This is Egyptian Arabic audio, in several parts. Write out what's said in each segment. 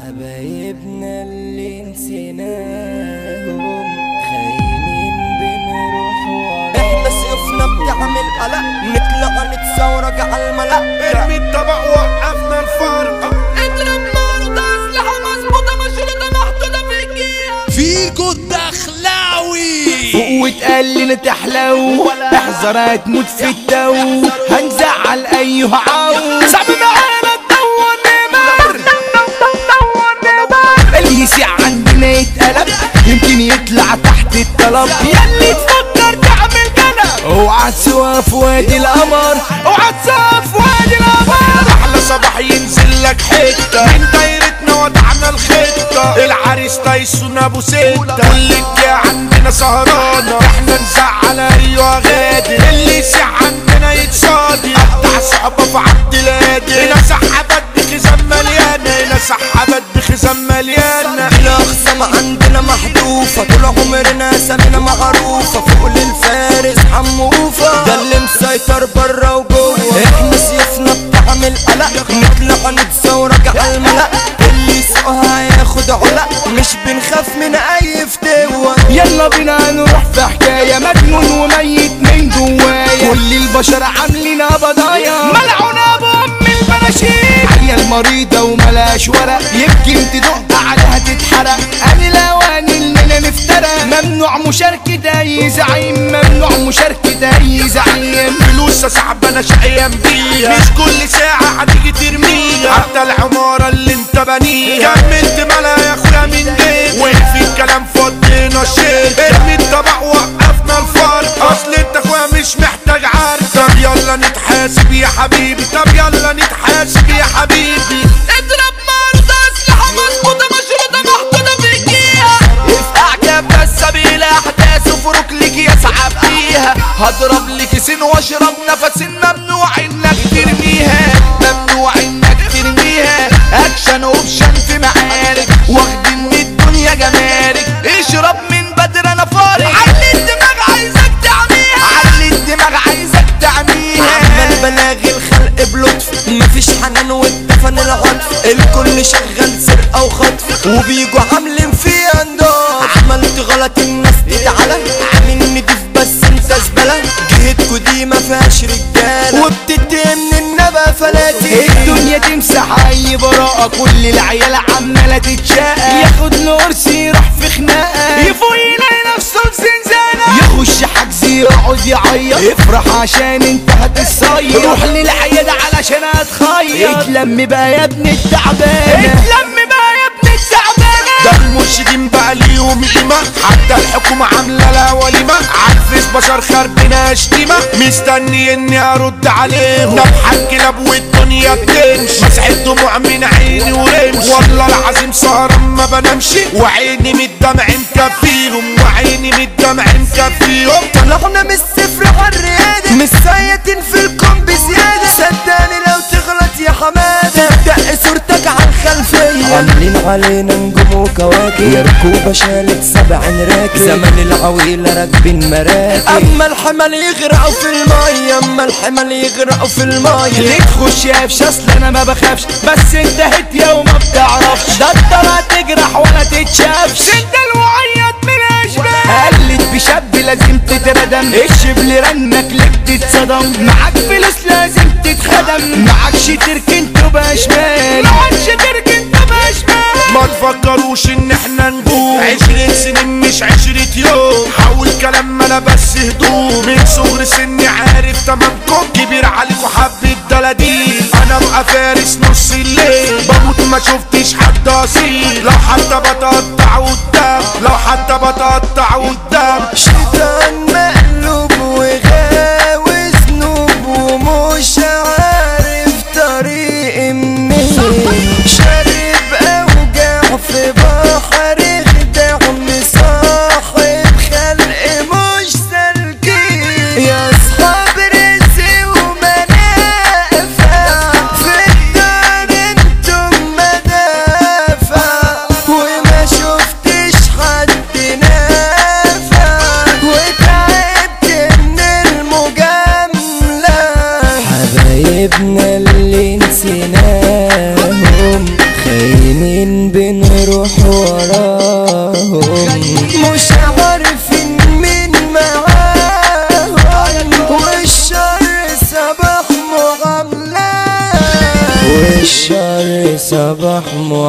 حبايبنا اللي نسيناهم خاينين بنروح ورا احنا سيوفنا بتعمل قلق نطلع نتسورج على الملأ ارمي الطبق وقفنا الفرقة اضرب مرضى اسلحة مظبوطة مشروطة محطوطة في الجيش فيكو الدخلاوي فوق وتقلل تحلو احذر هتموت في التو هنزعل ايها عو صعب معانا تدور نمر اللي يسيع عندنا يتقلب يمكن يطلع تحت الطلب ياللي تفكر تعمل قلب اوعى تسوى في وادي القمر اوعى تسوى في وادي القمر احلى صباح ينزل لك حتة من دايرتنا وضعنا الخطة العريس تايسون ابو ستة كل الجا عندنا سهرانة احنا نزعل ايوه غادر اللي يسع عندنا يتصادي افتح صعبة في عبد القادر هنا سحبت بخزان مليانة هنا سحبت بخزان مليانة الأقسام عندنا محذوفة طول عمرنا سمينا معروفة فوق للفارس حموفة ده اللي مسيطر برا وجوه احنا سيفنا بتعمل قلق نطلع نتزورج على الملأ اللي يسوقها ياخد علق مش بنخاف من أي فتوة يلا بينا نروح في حكاية مجنون وميت من جوايا كل البشر عاملين قبضايا ملعون ابو ام البناشير عيال مريضة وملاش ورق يمكن تدق عليها تتحرق انا الاوان اننا نفترق ممنوع مشاركة اي زعيم ممنوع مشاركة اي زعيم فلوس صعب انا شقيان بيها مش كل ساعة هتيجي ترميها حتى العمارة اللي انت بنيها كملت ملا يا اخويا من بيت وقف الكلام فضينا الشيل ارمي الطبق وقفنا الفرق اصل انت اخويا مش محتاج عرض طب يلا نتحاسب يا حبيبي طب يلا نتحاسب يا حبيبي اضرب مرضى اسلحة مظبوطة مشروطة محطوطة في الجيش افقع كبة سبيل احداث وفروك لك يسعى فيها هضرب لك سن واشرب نفس ممنوع انك ترميها ممنوع انك ترميها اكشن اوبشن في معارك واخد من الدنيا جمارك اشرب من بدر انا فارق علي الدماغ عايزك تعميها علي الدماغ عايزك تعميها عمال بلاغي الخلق بلطف مفيش حنان والدفن العطف الكل شغال سرقة وخطف وبيجوا عاملين فيها نضاف عملت غلط الناس تتعلى عامل نضيف بس انت زبالة جهتكوا دي ما فيهاش رجالة وبتدي من النبا فلاتي الدنيا تمسح اي براءة كل العيال عمالة تتشاقى ياخد نورس يروح في خناقة يفوق يلاقي نفسه في زنزانة يخش حجز يقعد يعيط يفرح عشان انتهت الصيد روح للعيادة علشان هتخيط اتلم بقى يا ابن التعبانة اتلم بقى يا ابن التعبانة ده المرشدين بقى ليهم قيمة حتى الحكومة عاملة لها وليمة عالفيس بشر خربنا شتيمة مستني اني ارد عليهم نبحة الكلاب والدنيا بتمشي مسح الدموع من عيني ورمش والله العظيم سهران ما بنامش وعيني من الدمع مكفيهم وعيني من الدمع مكفيهم طلعنا من الصفر عالريادة مش سايتين في الكون بزيادة صدقني لو تغلط يا حمادة تبدأ صورتك عالخلفية عاملين علينا نجوم وكواكب يا ركوبة شالت سبع راكب زمن العويلة راكبين مراكب أما الحمل يغرقوا في المية أما الحمل يغرقوا في المية ليه تخش يا فش اصل انا ما بخافش بس انت هتيا وما بتعرفش ده انت لا تجرح ولا تتشافش انت المعيط من الاشبال قلت بشاب لازم تتردم الشبل رنك لك تتصدم معاك فلوس لازم تتخدم معاكش تركن تبقى شمال معاكش تركن تبقى شمال ما تفكروش ان احنا نجوم عشرين سنين مش عشرة يوم حول كلام انا بس هدوم من صغر سني عارف تمامكم كبير عليكم حبة دلاديل انا بقى فارس نص الليل بموت ما شفتش حد اصيل لو حتى بتقطع قدام لو حتى بتقطع قدام شيطان مقلوب وغاوي ذنوب ومش عارف طريق منين شارب اوجاع في بحر خداع مصاحب خلق مش سالكين يا اصحاب رزق ومنافع في الدار انتم مدافع وما شفت بروح وراهم مش عارفين مين معاهم والشر سبح معاملة والشر سبح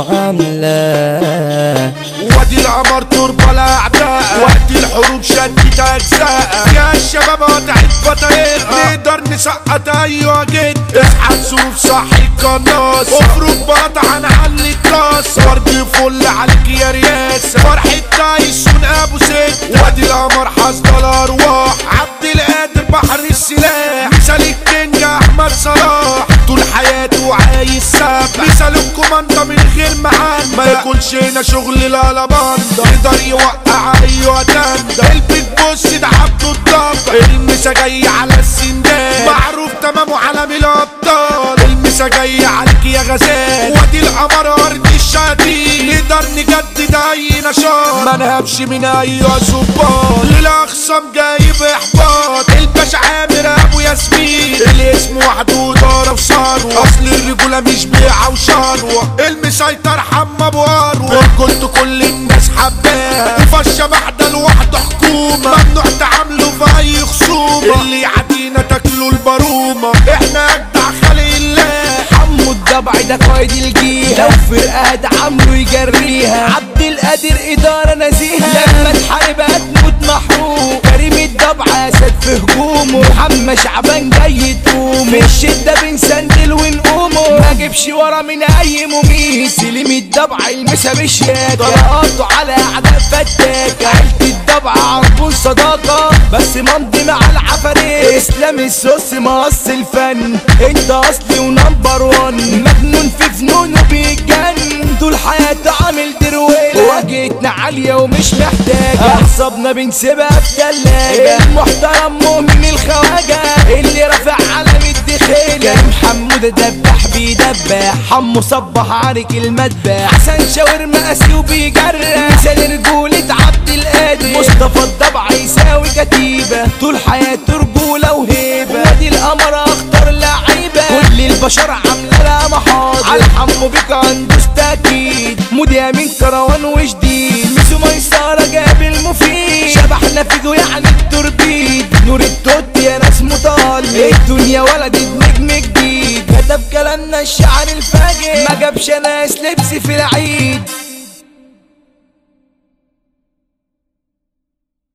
معاملة وادي القمر تربة الاعداء وقت الحروب شدت اجزاء يا الشباب قطعت بطايقها نقدر نسقط ايوه جد اصحى ظروف صحي القناص افرض بطع هنعلي الكاس ورد فل عليك يا رياسة فرحة تايسون ابو ست وادي القمر حصد الارواح عبد القادر بحر السلاح مثال الكينج احمد صلاح طول حياته عايز سابع مثال الكوماندا من غير معانا ما ياكلش هنا شغل لا لا باندا يقدر يوقع ايوه تندا البيت بص ده عبده الضبط المسا جاي على السندان معروف تمام وعالم الابطال المسا جاي عليك يا غزال وادي القمر ارض الشياطين نقدر نجدد اي نشاط ما نهبش من اي ظباط للاخصام جايب احباط الباشا عامر ابو ياسمين الاسم وحده ضرب ثروه اصل الرجوله مش بيعه وشروه المسيطر حمى ابو اروه قلت كل الناس حباه وفالشبح ده لوحده حكومه ممنوع تعامله في اي خصومه اللي يعدينا تاكله البرومه احنا اجدع خلق الله حمو الضبع ده قائد الجيل لو فرقة هتعامله يجريها عبد القادر إدارة نزيهة لما تحارب هتموت محروق كريم الضبع أسد في هجومه محمد شعبان جاي تقوم في الشدة بنسندل ونقومه ما جيبش ورا من أي مميت سليم الضبع المسا بالشياكة طلقاته على أعداء فتاكة عيلة الضبع عربون صداقة بس ممضي مع العفاريت اسلام السوس مقص الفن انت اصلي ونمبر وان مجنون في فنونه بيتجن طول حياته عامل درويل واجهتنا عالية ومش محتاجة اعصابنا بنسيبها في تلاجة المحترم مؤمن الخواجة اللي رافع علم الدخيلة كريم حمودة دبح بيدبح حمو صبح عارك المدبح حسن شاورما قاسي وبيجرح مثال رجولة عبد القادر مصطفى الضبع يساوي كتيبة طول حياته رجولة وهيبة وادي القمر اخطر لعيبة كل البشر عاملة لها محاضر على حمو بيك عنده استاكيد موديا من كروان وجديد ميسو ميسارة جاب المفيد شبحنا فيجو يعني التوربيد نور التوت يا ناس مطال الدنيا ولدت نجم جديد كتب كلامنا الشعر الفاجر ما جابش ناس لبس في العيد